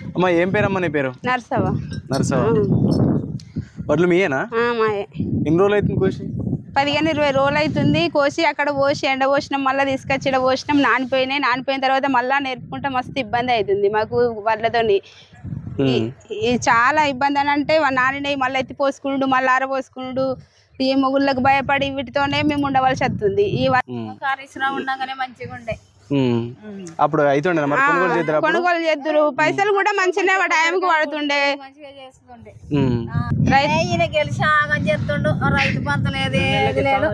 అమ్మ ఏం పేరమ్మా నీ పేరు నర్సవా నరసవ వడ్లు మీయేనా మాయే ఎన్ని రోజులు అవుతుంది కోసి పదిహేను ఇరవై రోజులు అవుతుంది కోసి అక్కడ పోసి ఎండ పోసినాం మళ్ళీ తీసుకొచ్చి ఈడ పోసినాం నానిపోయినాయి నానిపోయిన తర్వాత మళ్ళీ నేర్పుకుంటే మస్తు ఇబ్బంది అవుతుంది మాకు వాళ్ళతోని ఈ- ఈ చాలా ఇబ్బంది అని అంటే నానినవి మళ్ళీ ఎత్తి పోసుకునుడు మళ్ళీ ఆరబోసుకునుడు ఈ మొగుళ్ళకు భయపడి వీటితోనే మేము ఉండవలసి వస్తుంది ఈ వ- పరిశ్రమ ఉండగానే మంచిగా ఉండే ఉమ్. అప్పుడు అవుతుండే మరి కొనుగోలు చేద్దరు అప్పుడు కొనుగోలు చేద్దరు పైసలు కూడా మంచిగానే టైంకి పడుతుండే మంచిగా చేస్తుండే ఉమ్. రైతు ఏ ఈయన గెలిచి ఆగం చేస్తుండు ఆ రైతు పంత లేదు ఏది లేదు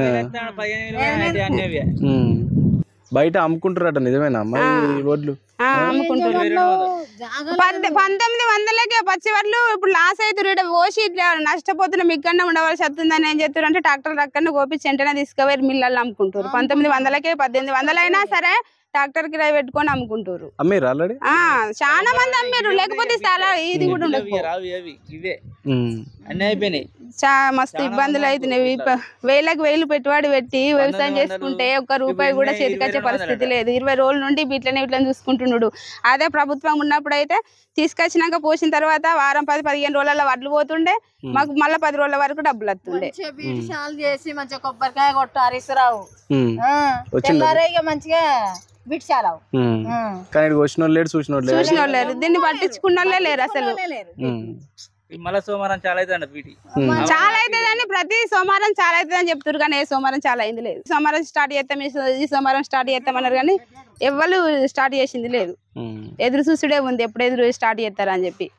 ఉమ్. బయట అమ్ముకుంటారట నిజమేనా అమ్మా ఈ వడ్లు ఆ, అమ్ముకుంటారు పద్ద- పంతొమ్మిది వందలకే పచ్చి వడ్లు ఇప్పుడు లాస్ అవుతారు ఇక్కడ పోసి ఇట్లా నష్టపోతున్నాం ఇక్కడనే ఉండవలసి వస్తుందని ఏం చేస్తారు అంటే ట్రాక్టర్ అక్కడ కోపించి వెంటనే తీసుకుపోయి మిల్లల్లో అమ్ముకుంటారు పంతొమ్మిది వందలకే పద్దెనిమిది వందలైనా సరే ట్రాక్టర్ కిరాయి పెట్టుకొని అమ్ముకుంటారు అమ్మీరు ఆల్రెడీ ఆ చాలా మంది అమ్మారు లేకపోతే చాలా ఇది కూడా ఉండదు ఇవే అన్ని అయిపోయినాయి చా మస్తు ఇబ్బందులు అవుతున్నాయి ఇప్ప- వేలకు వేలు పెట్టుబడి పెట్టి వ్యవసాయం చేసుకుంటే ఒక్క రూపాయి కూడా చేతికొచ్చే పరిస్థితి లేదు ఇరవై రోజుల నుండి ఇట్లనే ఇట్లా చూసుకుంటున్నాడు అదే ప్రభుత్వం ఉన్నప్పుడు అయితే తీసుకొచ్చినాక పోసిన తర్వాత వారం పది పదిహేను రోజుల వడ్లు పోతుండే మాకు మళ్ళీ పది రోజుల వరకు డబ్బులు వస్తుండే మంచిగా బీడి షాలు చేసి మంచిగా కొబ్బరికాయ కొట్టు హరీశ్రావు ఉమ్. తెల్లారే ఇక మంచిగా బీడి షాలవు ఉమ్. కానీ ఇక్కడ వచ్చిన వాళ్ళు లేడు చూసిన వాళ్ళు లేడు చూసిన వాళ్ళు లేరు దీన్ని పట్టించుకున్న వాళ్ళే లేరు అసలు లేరు ఉమ్. మళ్ళా సోమవారం చాలా అవుతుంది పీటి చాలా అవుతుంది అని ప్రతి సోమవారం చాలా అవుతుంది అని చెప్తారు కానీ ఏ సోమవారం చాలా అయింది లేదు సోమవారం స్టార్ట్ చేస్తాం ఈ సో- ఈ సోమవారం స్టార్ట్ చేస్తామన్నారు కానీ ఎవరు స్టార్ట్ చేసింది లేదు ఉమ్. ఎదురు చూసుడే ఉంది ఎప్పుడు ఎదురు స్టార్ట్ చేస్తారా అని చెప్పి